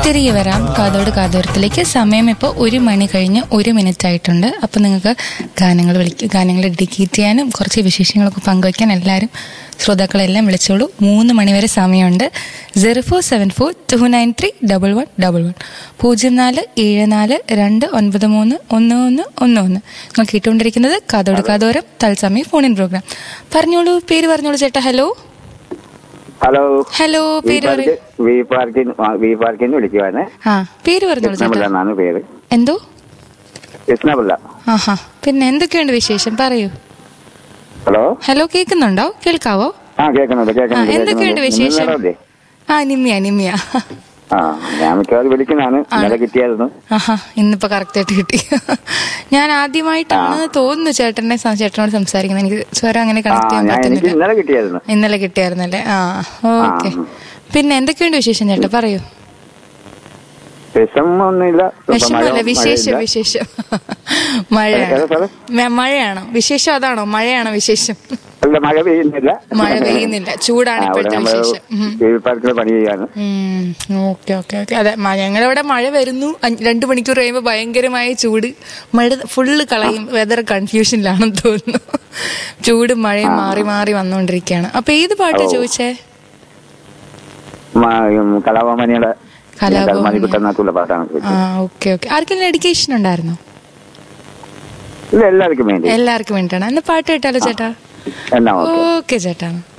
തിരികെ വരാം കാതോട് കാതോരത്തിലേക്ക് സമയം ഇപ്പോൾ ഒരു മണി കഴിഞ്ഞ് ഒരു മിനിറ്റ് ആയിട്ടുണ്ട് അപ്പം നിങ്ങൾക്ക് ഗാനങ്ങൾ വിളിക്കുക ഗാനങ്ങൾ ഡെഡിക്കേറ്റ് ചെയ്യാനും കുറച്ച് വിശേഷങ്ങളൊക്കെ പങ്കുവയ്ക്കാൻ എല്ലാവരും ശ്രോതാക്കളെല്ലാം വിളിച്ചോളൂ മൂന്ന് മണിവരെ സമയമുണ്ട് zero four seven four two nine three double one double one പൂജ്യം നാല് ഏഴ് നാല് രണ്ട് ഒൻപത് മൂന്ന് ഒന്ന് ഒന്ന് ഒന്ന് ഒന്ന് നിങ്ങൾ കേട്ടുകൊണ്ടിരിക്കുന്നത് കാതോട് കാതോരം തത്സമയ ഫോണിൻ പ്രോഗ്രാം പറഞ്ഞോളൂ പേര് പറഞ്ഞോളൂ ചേട്ടാ ഹലോ ഹലോ ഹലോ വി പേര് പാർക്ക് പറയൂ വി പാർക്കിൽ വി പാർക്കിൽ നിന്ന് വിളിക്കുവാണ് ആ പേര് പറഞ്ഞോളൂ കൃഷ്ണപിള്ള ചേട്ടാ എന്നാണ് പേര് എന്തോ കൃഷ്ണപിള്ള ആഹാ പിന്നെ എന്തൊക്കെയുണ്ട് വിശേഷം പറയൂ ഹലോ ഹലോ കേൾക്കുന്നുണ്ടോ കേൾക്കാവോ ആ കേൾക്കുന്നുണ്ട് ആ കേൾക്കുന്നുണ്ട് എന്തൊക്കെയുണ്ട് കേൾക്കുന്നുണ്ട്. വിശേഷം ഇന്ന് നേരമല്ലേ? ആ നിമ്മിയ നിമ്മിയ ആ ഞാൻ മിക്കവാറും വിളിക്കുന്നതാണ് ഇന്നലെ കിട്ടിയായിരുന്നു ആഹാ ഇന്നിപ്പോ കറക്റ്റ് ആയിട്ട് കിട്ടി ഞാൻ ആദ്യമായിട്ടാണ് തോന്നുന്നു ചേട്ടനെ സം- ചേട്ടനോട് സംസാരിക്കുന്നത് എനിക്ക് സ്വരം അങ്ങനെ ആ കണക്ട് ചെയ്യാൻ ഞാൻ എനിക്ക് പറ്റുന്നില്ല ഇന്നലെ കിട്ടിയായിരുന്നു ഇന്നലെ കിട്ടിയായിരുന്നല്ലേ ആ ഓക്കെ ആ. പിന്നെ എന്തൊക്കെയുണ്ട് വിശേഷം ചേട്ടാ പറയൂ വിഷമൊന്നുമില്ല ഇപ്പൊ മഴ- വിഷമല്ല വിശേഷം മഴയില്ല. വിശേഷം ഏതാ മഴയാണ് സാറേ? മ- മഴയാണോ വിശേഷം അതാണോ മഴയാണോ വിശേഷം അല്ല മഴ പെയ്യുന്നില്ല മഴ പെയ്യുന്നില്ല ചൂടാണ് ആ, ഇവിടെ ഇപ്പോഴത്തെ നമ്മള് വിശേഷം ഉം. വി പാർക്കിൽ പണി ചെയ്യാണ് ഓക്കെ ഓക്കെ ഓക്കെ അതെ മ- ഞങ്ങളിവിടെ മഴ വരുന്നു അഞ്ച്- രണ്ട് മണിക്കൂർ കഴിയുമ്പോൾ ഭയങ്കരമായ ചൂട് മഴ ഫുള്ള് കളയും വെതർ കൺഫ്യൂഷനിലാണെന്ന് തോന്നുന്നു ചൂടും മഴയും മാറി മാറി വന്നുകൊണ്ടിരിക്കുകയാണ് അപ്പൊ ഏത് പാട്ടാ ഓ. ചോദിച്ചേ കലാഭവമണിയുടെ കലാഭവമണി. മണിക്കുട്ടനകത്തുള്ള പാട്ടാണ് ആ ചോദിച്ചത്. ഓക്കെ ഓക്കെ ആർക്കെങ്കിലും എഡ്യൂക്കേഷൻ ഉണ്ടായിരുന്നോ ഇത് എല്ലാവർക്കും വേണ്ടി എല്ലാവർക്കും വേണ്ടിയിട്ടാണ് എന്നാ പാട്ട് കേട്ടാലോ ചേട്ടാ എന്നാ ഓക്കെ ഓക്കെ ചേട്ടാ